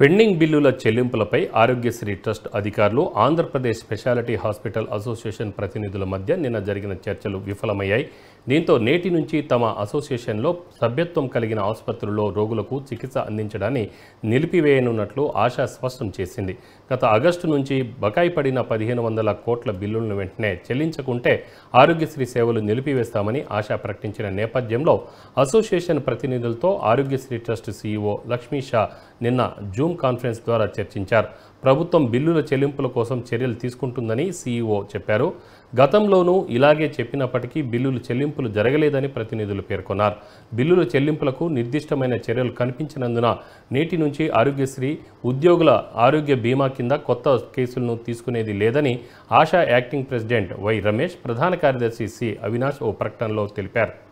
pending బిల్లుల చెల్లింపులపై Aarogyasri trust అధికారులు Andhra Pradesh speciality hospital association ప్రతినిధుల మధ్య నిన్న జరిగిన చర్చలు విఫలమయ్యాయి దీంతో నేటి నుంచి తమ అసోసియేషన్లో సభ్యత్వం కలిగిన ఆసుపత్రుల్లో రోగులకు చికిత్స అందించడాన్ని నిలిపివేయనున్నట్లు ఆశా స్పష్టం చేసింది గత ఆగస్టు నుంచి బకాయి పడిన పదిహేను వందల కోట్ల బిల్లులను వెంటనే చెల్లించకుంటే ఆరోగ్యశ్రీ సేవలు నిలిపివేస్తామని ఆశా ప్రకటించిన నేపథ్యంలో అసోసియేషన్ ప్రతినిధులతో ఆరోగ్యశ్రీ ట్రస్ట్ సీఈఓ లక్ష్మీ షా నిన్న జూమ్ కాన్ఫరెన్స్ ద్వారా చర్చించారు ప్రభుత్వం బిల్లుల చెల్లింపుల కోసం చర్యలు తీసుకుంటుందని సీఈఓ చెప్పారు గతంలోనూ ఇలాగే చెప్పినప్పటికీ బిల్లులు చెల్లింపులు జరగలేదని ప్రతినిధులు పేర్కొన్నారు బిల్లుల చెల్లింపులకు నిర్దిష్టమైన చర్యలు కనిపించినందున నేటి నుంచి ఆరోగ్యశ్రీ ఉద్యోగుల ఆరోగ్య బీమా కింద కొత్త కేసులను తీసుకునేది లేదని Asha acting president Y Ramesh ప్రధాన కార్యదర్శి సి అవినాష్ ఓ ప్రకటనలో తెలిపారు